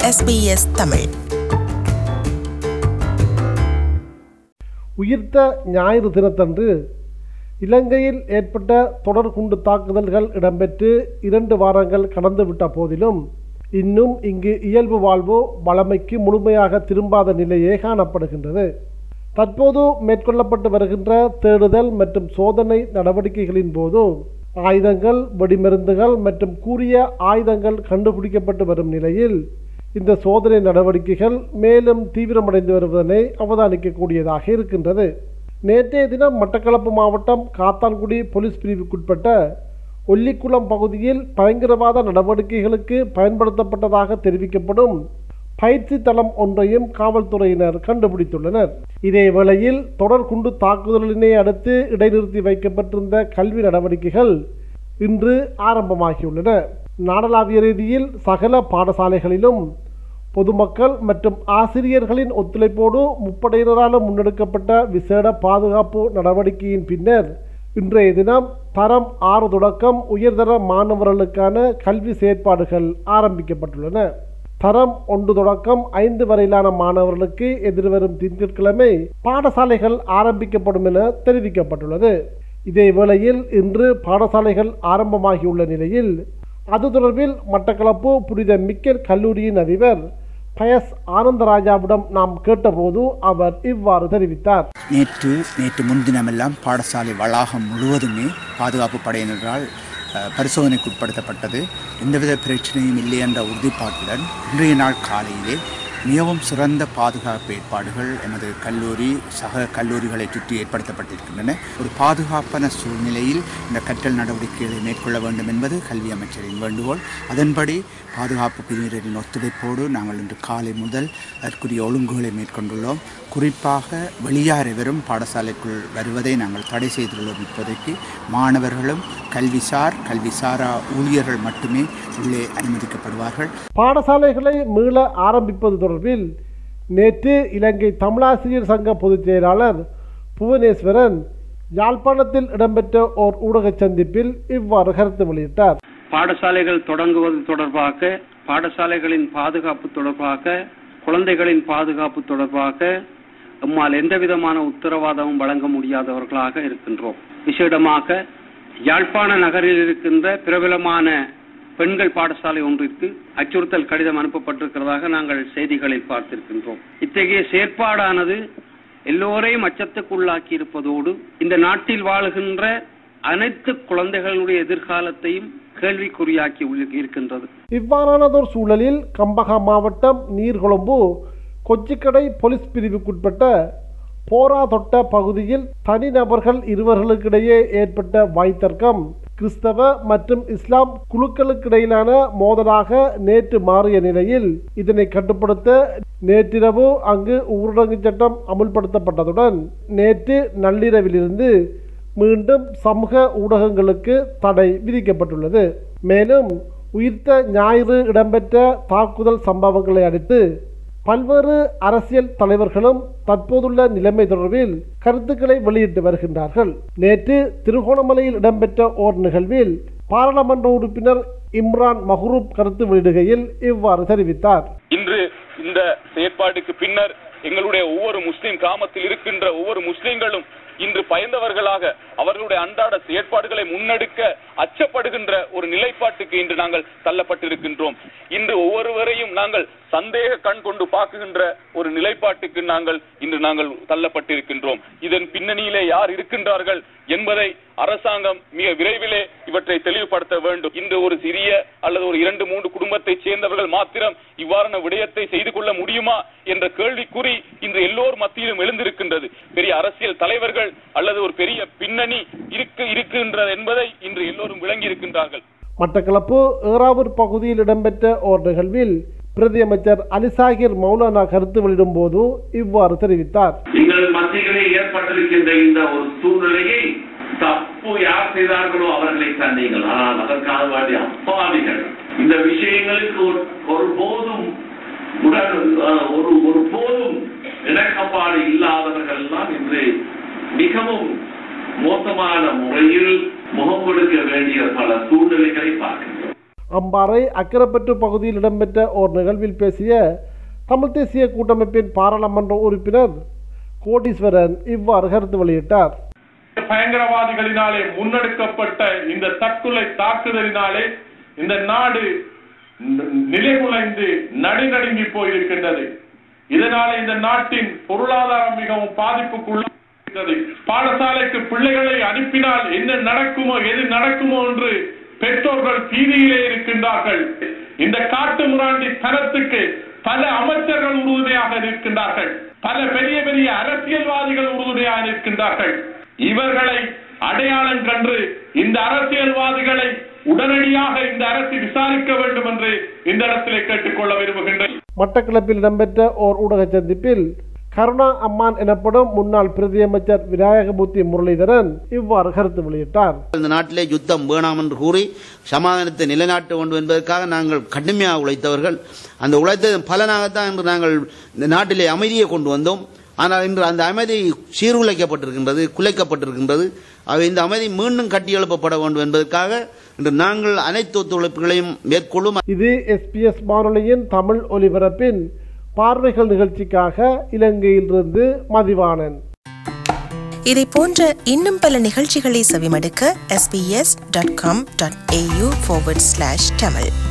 SBS Tamil உயிர்த்த ஞாயிறு தினத்தன்று இலங்கையில் ஏற்பட்ட தொடர் குண்டு தாக்குதல்கள் இடம்பெற்று இரண்டு வாரங்கள் கடந்துவிட்ட போதிலும் இன்னும் இங்கு இயல்பு வாழ்வு வளமைக்கு முழுமையாக திரும்பாத நிலையே காணப்படுகின்றது தற்போது மேற்கொள்ளப்பட்டு வருகின்ற தேடுதல் மற்றும் சோதனை நடவடிக்கைகளின் போது ஆயுதங்கள் வெடிமருந்துகள் மற்றும் கூறிய ஆயுதங்கள் கண்டுபிடிக்கப்பட்டு வரும் நிலையில் இந்த சோதனை நடவடிக்கைகள் மேலும் தீவிரமடைந்து வருவதனை அவதானிக்கக்கூடியதாக இருக்கின்றது நேற்றைய தினம் மட்டக்களப்பு மாவட்டம் காத்தான்குடி போலீஸ் பிரிவுக்குட்பட்ட ஒல்லிக்குளம் பகுதியில் பயங்கரவாத நடவடிக்கைகளுக்கு பயன்படுத்தப்பட்டதாக தெரிவிக்கப்படும் பயிற்சி தளம் ஒன்றையும் காவல்துறையினர் கண்டுபிடித்துள்ளனர் இதே வேளையில் தொடர் குண்டு தாக்குதலினை அடுத்து இடைநிறுத்தி வைக்கப்பட்டிருந்த கல்வி நடவடிக்கைகள் இன்று ஆரம்பமாகியுள்ளன நாடளாவிய ரீதியில் சகல பாடசாலைகளிலும் பொதுமக்கள் மற்றும் ஆசிரியர்களின் ஒத்துழைப்போடு முப்படையினரால் முன்னெடுக்கப்பட்ட விசேட பாதுகாப்பு நடவடிக்கையின் பின்னர் இன்றைய தினம் தரம் ஆறு தொடக்கம் உயர்தர மாணவர்களுக்கான கல்வி செயற்பாடுகள் ஆரம்பிக்கப்பட்டுள்ளன தரம் ஒன்று தொடக்கம் ஐந்து வரையிலான மாணவர்களுக்கு எதிர்வரும் திங்கட்கிழமை பாடசாலைகள் ஆரம்பிக்கப்படும் என தெரிவிக்கப்பட்டுள்ளது இதே வேளையில் இன்று பாடசாலைகள் ஆரம்பமாகியுள்ள நிலையில் அது தொடர்பில் மட்டக்களப்பு புனித மிக்கல் கல்லூரியின் அதிபர் பயஸ் ஆனந்தராஜாவிடம் நாம் கேட்டபோது அவர் இவ்வாறு தெரிவித்தார் நேற்று நேற்று முன்தினமெல்லாம் பாடசாலை வளாகம் முழுவதுமே பாதுகாப்பு படையினரால் அஹ், பரிசோதனைக்கு உட்படுத்தப்பட்டது எந்தவித பிரச்சனையும் இல்லை என்ற உறுதிப்பாட்டுடன் இன்றைய நாள் காலையிலே மிகவும் சிறந்த பாதுகாப்பு ஏற்பாடுகள் எமது கல்லூரி சக கல்லூரிகளை சுற்றி ஏற்படுத்தப்பட்டிருக்கின்றன ஒரு பாதுகாப்பான சூழ்நிலையில் இந்த கற்றல் நடவடிக்கைகளை மேற்கொள்ள வேண்டும் என்பது கல்வி அமைச்சரின் வேண்டுகோள் அதன்படி பாதுகாப்பு பிரிவினரின் ஒத்துழைப்போடு நாங்கள் இன்று காலை முதல் அதற்குரிய ஒழுங்குகளை மேற்கொண்டுள்ளோம் குறிப்பாக வெளியார் எவரும் பாடசாலைக்குள் வருவதை நாங்கள் தடை செய்துள்ளோம் இப்போதைக்கு மாணவர்களும் கல்விசார் கல்விசாரா ஊழியர்கள் மட்டுமே உள்ளே அனுமதிக்கப்படுவார்கள் பாடசாலைகளை மீள ஆரம்பிப்பது தொடர்பில் நேற்று இலங்கை தமிழாசிரியர் சங்க பொதுச் செயலாளர் புவனேஸ்வரன் யாழ்ப்பாணத்தில் இடம்பெற்ற ஓர் ஊடக சந்திப்பில் இவ்வாறு கருத்து வெளியிட்டார் பாடசாலைகள் தொடங்குவது தொடர்பாக பாடசாலைகளின் பாதுகாப்பு தொடர்பாக குழந்தைகளின் பாதுகாப்பு தொடர்பாக நம்மால் எந்த விதமான உத்தரவாதமும் வழங்க முடியாதவர்களாக இருக்கின்றோம் விசேடமாக யாழ்ப்பாண நகரில் இருக்கின்ற பிரபலமான பெண்கள் பாடசாலை ஒன்றிற்கு அச்சுறுத்தல் கடிதம் அனுப்பப்பட்டிருக்கிறதாக நாங்கள் செய்திகளில் பார்த்திருக்கின்றோம் இத்தகைய செயற்பாடானது எல்லோரையும் அச்சத்துக்குள்ளாக்கி இருப்பதோடு இந்த நாட்டில் வாழுகின்ற அனைத்து குழந்தைகளுடைய எதிர்காலத்தையும் கேள்விக்குறியாக்கி உள்ள- இருக்கின்றது இவ்வாறானதோர் சூழலில் கம்பகா மாவட்டம் நீர்கொழும்பு கொச்சிக்கடை போலீஸ் பிரிவுக்குட்பட்ட போரா தொட்ட பகுதியில் தனிநபர்கள் இருவர்களுக்கிடையே ஏற்பட்ட வாய்த்தர்க்கம் கிறிஸ்தவ மற்றும் இஸ்லாம் குழுக்களுக்கிடையிலான மோதலாக நேற்று மாறிய நிலையில் இதனை கட்டுப்படுத்த நேற்றிரவு அங்கு ஊரடங்கு சட்டம் அமுல்படுத்தப்பட்டதுடன் நேற்று நள்ளிரவிலிருந்து மீண்டும் சமூக ஊடகங்களுக்கு தடை விதிக்கப்பட்டுள்ளது மேலும் உயிர்த்த ஞாயிறு இடம்பெற்ற தாக்குதல் சம்பவங்களை அடுத்து பல்வேறு அரசியல் தலைவர்களும் தற்போதுள்ள நிலைமை தொடர்பில் கருத்துக்களை வெளியிட்டு வருகின்றார்கள் நேற்று திருகோணமலையில் இடம்பெற்ற ஓர் நிகழ்வில் பாராளுமன்ற உறுப்பினர் இம்ரான் மஹ்ரூப் கருத்து வெளியிடுகையில் இவ்வாறு தெரிவித்தார் இன்று இந்த செயற்பாட்டுக்கு பின்னர் எங்களுடைய ஒவ்வொரு முஸ்லிம் கிராமத்தில் இருக்கின்ற ஒவ்வொரு முஸ்லிம்களும் இன்று பயந்தவர்களாக அவர்களுடைய அன்றாட செயற்பாடுகளை முன்னெடுக்க அச்சப்படுகின்ற ஒரு நிலைப்பாட்டுக்கு இன்று நாங்கள் தள்ளப்பட்டிருக்கின்றோம் இன்று ஒவ்வொருவரையும் நாங்கள் சந்தேக கண் கொண்டு பார்க்குகின்ற ஒரு நிலைப்பாட்டுக்கு நாங்கள் இன்று நாங்கள் தள்ளப்பட்டிருக்கின்றோம் இதன் பின்னணியிலே யார் இருக்கின்றார்கள் என்பதை அரசாங்கம் மிக விரைவிலே இவற்றை தெளிவுபடுத்த வேண்டும் இன்று ஒரு சிறிய அல்லது ஒரு இரண்டு மூன்று குடும்பத்தைச் சேர்ந்தவர்கள் மாத்திரம் இவ்வாறான விடயத்தை செய்து கொள்ள முடியுமா என்ற கேள்விக்குறி இன்று எல்லோர் மத்தியிலும் எழுந்திருக்கின்றது பெரிய அரசியல் தலைவர்கள் அல்லது ஒரு பெரிய பின்னணி இருக்கு இருக்கின்றது என்பதை இன்று எல்லோரும் விளங்கி இருக்கின்றார்கள் மட்டக்களப்பு ஏறாவூர் பகுதியில் இடம்பெற்ற ஓர் நிகழ்வில் பிரதி அமைச்சர் அலிசாகிர் மௌலானா கருத்து வெளியிடும் போது இவ்வாறு தெரிவித்தார் எங்கள் மத்தியிலே ஏற்பட்டிருக்கின்ற இந்த ஒரு சூழ்நிலையை தப்பு யார் செய்தார்களோ அவர்களை தந்தீங்கள் ஆனால் அதற்காக வேண்டிய அப்பாவிகள் இந்த விஷயங்களுக்கு ஒரு- ஒருபோதும் உடன் அஹ், ஒரு ஒரு போதும் இணக்கப்பாடு இல்லாதவர்கள் எல்லாம் இன்று மிகவும் மோசமான முறையில் முகம் கொடுக்க வேண்டிய பல சூழ்நிலைகளை பார்க்கின்றோம் அம்பாறை அக்கரப்பற்று பகுதியில் இடம்பெற்ற ஓர் நிகழ்வில் பேசிய தமிழ் தேசிய கூட்டமைப்பின் பாராளுமன்ற உறுப்பினர் கோடீஸ்வரன் இவ்வாறு கருத்து வெளியிட்டார் பயங்கரவாதிகளினாலே முன்னெடுக்கப்பட்ட இந்த தற்கொலை தாக்குதலினாலே இந்த நாடு ந- நிலைகுலைந்து நடுநடுங்கி போயிருக்கின்றது இதனாலே இந்த நாட்டின் பொருளாதாரம் மிகவும் பாதிப்புக்குள்ளாகிறது பாடசாலைக்கு பிள்ளைகளை அனுப்பினால் என்ன நடக்குமோ எது நடக்குமோ என்று பெற்றோர்கள் பீதியிலே இருக்கின்றார்கள் இந்த காட்டு முராண்டி தனத்துக்கு பல அமைச்சர்கள் உறுதுணையாக இருக்கின்றார்கள் பல பெரிய பெரிய அரசியல்வாதிகள் உறுதுணையாக இருக்கின்றார்கள் இவர்களை அடையாளம் கண்டு இந்த அரசியல்வாதிகளை உடனடியாக இந்த அரசு விசாரிக்க வேண்டும் என்று இந்த இடத்திலே கேட்டுக்கொள்ள விரும்புகின்றேன் மட்டக்களப்பில் இடம்பெற்ற ஓர் ஊடக சந்திப்பில் கருணா அம்மான் எனப்படும் முன்னாள் பிரதியமைச்சர் விநாயகமூர்த்தி முரளிதரன் இவ்வாறு கருத்து வெளியிட்டார் இந்த நாட்டிலே யுத்தம் வேணாம் என்று கூறி சமாதானத்தை நிலைநாட்ட வேண்டும் என்பதற்காக நாங்கள் கடுமையாக உழைத்தவர்கள் அந்த உழைத்ததன் பலனாகத்தான் இன்று நாங்கள் இந்த நாட்டிலே அமைதியை கொண்டு வந்தோம் ஆனால் இன்று அந்த அமைதி சீர்குலைக்கப்பட்டிருக்கின்றது குலைக்கப்பட்டிருக்கின்றது அவை இந்த அமைதி மீண்டும் கட்டியெழுப்பப்பட வேண்டும் என்பதற்காக இன்று நாங்கள் அனைத்து ஒத்துழைப்புகளையும் மேற்கொள்ளும் இது எஸ்பிஎஸ் வானொலியின் தமிழ் ஒலிபரப்பின் பார்வைகள் நிகழ்ச்சிக்காக இலங்கையிலிருந்து மதிவாணன் இதை போன்ற இன்னும் பல நிகழ்ச்சிகளை செவிமடுக்க sbs.com.au forward slash tamil